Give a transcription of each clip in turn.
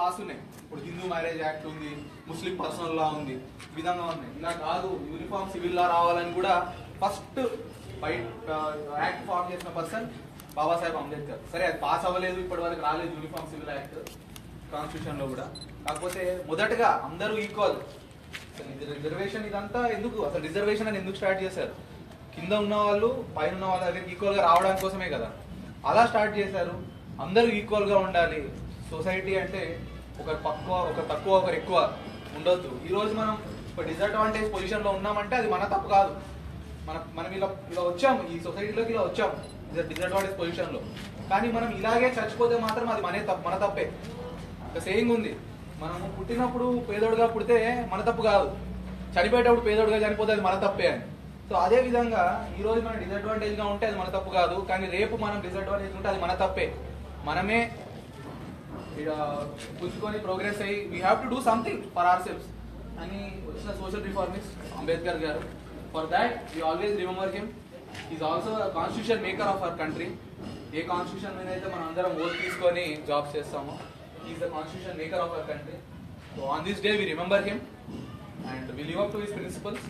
loss ఉన్నాయి ఇప్పుడు Hindu marriage act ఉంది ముస్లిం పర్సనల్ లా ఉంది ఈ విధంగా ఉన్నాయి ఇలా కాదు యూనిఫామ్ సివిల్ లా రావాలని కూడా ఫస్ట్ బయట యాక్ట్ ఫామ్ చేసిన పర్సన్ బాబాసాహెబ్ అంబేద్కర్ సరే అది పాస్ అవ్వలేదు ఇప్పటి వరకు రాలేదు యూనిఫామ్ సివిల్ యాక్ట్ కాన్స్టిట్యూషన్ లో కూడా కాకపోతే మొదటగా అందరూ ఈక్వల్ రిజర్వేషన్ ఇదంతా ఎందుకు అసలు రిజర్వేషన్ అని ఎందుకు స్టార్ట్ చేశారు కింద ఉన్న వాళ్ళు పైన ఉన్న వాళ్ళ దగ్గరికి ఈక్వల్ గా రావడానికి కోసమే కదా అలా స్టార్ట్ చేశారు అందరూ ఈక్వల్ గా ఉండాలి సొసైటీ అంటే ఒకరు తక్కువ ఒకరు తక్కువ ఒకరు ఎక్కువ ఉండొద్దు ఈ రోజు మనం ఒక డిసడ్వాంటేజ్ పొజిషన్ లో ఉన్నామంటే అది మన తప్పు కాదు మన మనం ఇలా ఇలా వచ్చాం ఈ సొసైటీలోకి ఇలా వచ్చాం డిసడ్వాంటేజ్ పొజిషన్ లో కానీ మనం ఇలాగే చచ్చిపోతే మాత్రం అది మనే తప్పు మన తప్పే ఒక సేయింగ్ ఉంది మనము పుట్టినప్పుడు పేదోడుగా పుడితే మన తప్పు కాదు చనిపోయేటప్పుడు పేదోడుగా చనిపోతే అది మన తప్పే అని సో అదే విధంగా ఈ రోజు మనం డిసడ్వాంటేజ్ గా ఉంటే అది మన తప్పు కాదు కానీ రేపు మనం డిసడ్వాంటేజ్ ఉంటే అది మన తప్పే మనమే ఇక పుంజుకొని ప్రోగ్రెస్ అయ్యి we have to do something for our selves అని వచ్చిన సోషల్ రిఫార్మిస్ట్ అంబేద్కర్ గారు for that we always remember him is also constitution maker of our country a constitution మీద అయితే మనం అందరం ఓట్ తీసుకొని జాబ్స్ చేస్తామో is the constitution maker of our country so on this day we remember him and we live up to his principles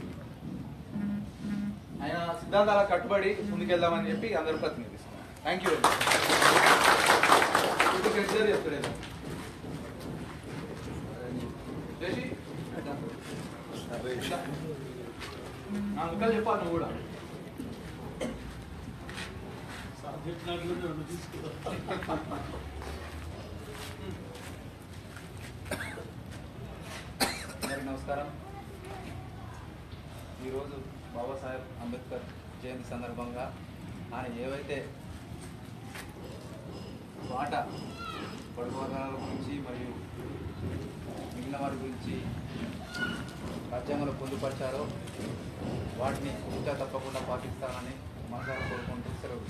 ఆయన సిద్ధాంతాల కట్టుబడి ముందుకెళ్దామని చెప్పి అందరూ ప్రతినిధిస్తున్నాం థ్యాంక్ యూ వెరీ మచ్ జేసి నా ముక్కలు చెప్పాలి నువ్వు కూడా అందరికీ నమస్కారం ఈరోజు బాబాసాహెబ్ అంబేద్కర్ జయంతి సందర్భంగా ఆయన ఏవైతే పాట పొడుగు వర్గాల గురించి మరియు మిగిలిన వారి గురించి రాజ్యాంగంలో పొందుపరిచారో వాటిని ఇంకా తప్పకుండా పాటిస్తానని మనసారా కోరుకుంటూ సెలవు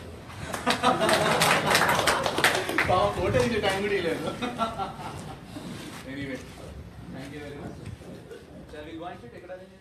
ఫోటో తీసే టైం కూడా లేదు anyway thank you very much shall we go and sit ఎక్కడ